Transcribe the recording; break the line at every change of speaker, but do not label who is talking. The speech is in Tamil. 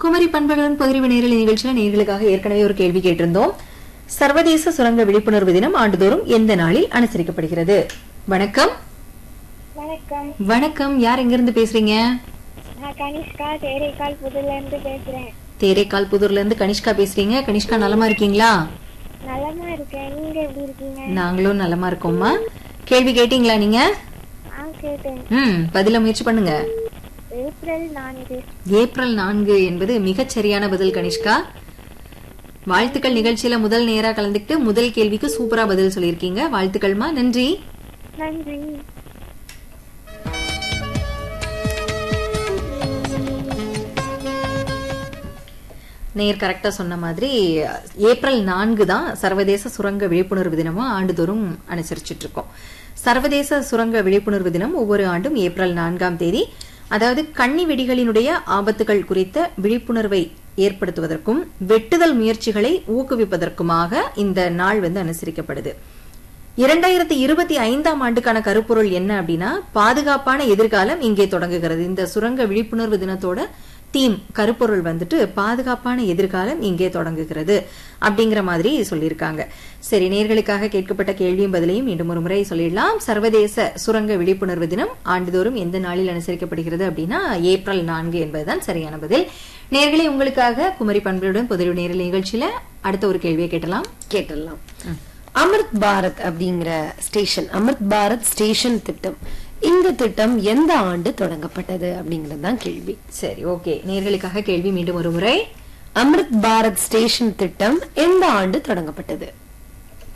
குமரி பண்புகளின் பகிர்வு நேரலை நிகழ்ச்சியில நேர்களுக்காக ஏற்கனவே ஒரு கேள்வி கேட்டிருந்தோம் சர்வதேச சுரங்க விழிப்புணர்வு தினம் ஆண்டுதோறும் எந்த நாளில் அனுசரிக்கப்படுகிறது வணக்கம்
வணக்கம்
வணக்கம் யார் எங்கிருந்து பேசுறீங்க
நான் கனிஷ்கா தேரைக்கால் புதுல இருந்து பேசுறேன்
தேரைக்கால் புதூர்ல இருந்து கனிஷ்கா பேசுறீங்க கனிஷ்கா நலமா இருக்கீங்களா
நலமா இருக்கேன் நீங்க எப்படி இருக்கீங்க
நாங்களும் நலமா இருக்கோம்மா கேள்வி கேட்டீங்களா நீங்க
ஆ கேட்டேன்
ம் பதில முயற்சி பண்ணுங்க
ஏப்ரல் நான்கு
ஏப்ரல் நான்கு என்பது மிகச் சரியான பதில் கனிஷ்கா வாழ்த்துக்கள் நிகழ்ச்சியில முதல் நேரா கலந்துக்கிட்டு முதல் கேள்விக்கு சூப்பரா பதில் சொல்லியிருக்கீங்க வாழ்த்துக்கள்மா நன்றி
நன்றி
நேர் கரெக்டா சொன்ன மாதிரி ஏப்ரல் நான்கு தான் சர்வதேச சுரங்க விழிப்புணர்வு தினமா ஆண்டுதோறும் அனுசரிச்சுட்டு இருக்கோம் சர்வதேச சுரங்க விழிப்புணர்வு தினம் ஒவ்வொரு ஆண்டும் ஏப்ரல் நான்காம் தேதி அதாவது கன்னி வெடிகளினுடைய ஆபத்துகள் குறித்த விழிப்புணர்வை ஏற்படுத்துவதற்கும் வெட்டுதல் முயற்சிகளை ஊக்குவிப்பதற்குமாக இந்த நாள் வந்து அனுசரிக்கப்படுது இரண்டாயிரத்தி இருபத்தி ஐந்தாம் ஆண்டுக்கான கருப்பொருள் என்ன அப்படின்னா பாதுகாப்பான எதிர்காலம் இங்கே தொடங்குகிறது இந்த சுரங்க விழிப்புணர்வு தினத்தோட தீம் கருப்பொருள் வந்துட்டு பாதுகாப்பான எதிர்காலம் இங்கே தொடங்குகிறது அப்படிங்கிற மாதிரி சொல்லியிருக்காங்க சரி நேர்களுக்காக கேட்கப்பட்ட கேள்வியும் பதிலையும் மீண்டும் ஒரு முறை சொல்லிடலாம் சர்வதேச சுரங்க விழிப்புணர்வு தினம் ஆண்டுதோறும் எந்த நாளில் அனுசரிக்கப்படுகிறது அப்படின்னா ஏப்ரல் நான்கு என்பதுதான் சரியான பதில் நேர்களே உங்களுக்காக குமரி பண்புடன் பொது நேரல் நிகழ்ச்சியில அடுத்த ஒரு கேள்வியை கேட்டலாம்
கேட்டுடலாம் அமிர்த் பாரத் அப்படிங்கிற ஸ்டேஷன் அமிர்த் பாரத் ஸ்டேஷன் திட்டம் இந்த திட்டம் எந்த ஆண்டு தொடங்கப்பட்டது அப்படிங்கிறது தான் கேள்வி
சரி ஓகே நேர்களுக்காக கேள்வி மீண்டும் ஒரு முறை
அமிர்த் பாரத் ஸ்டேஷன் திட்டம் எந்த ஆண்டு தொடங்கப்பட்டது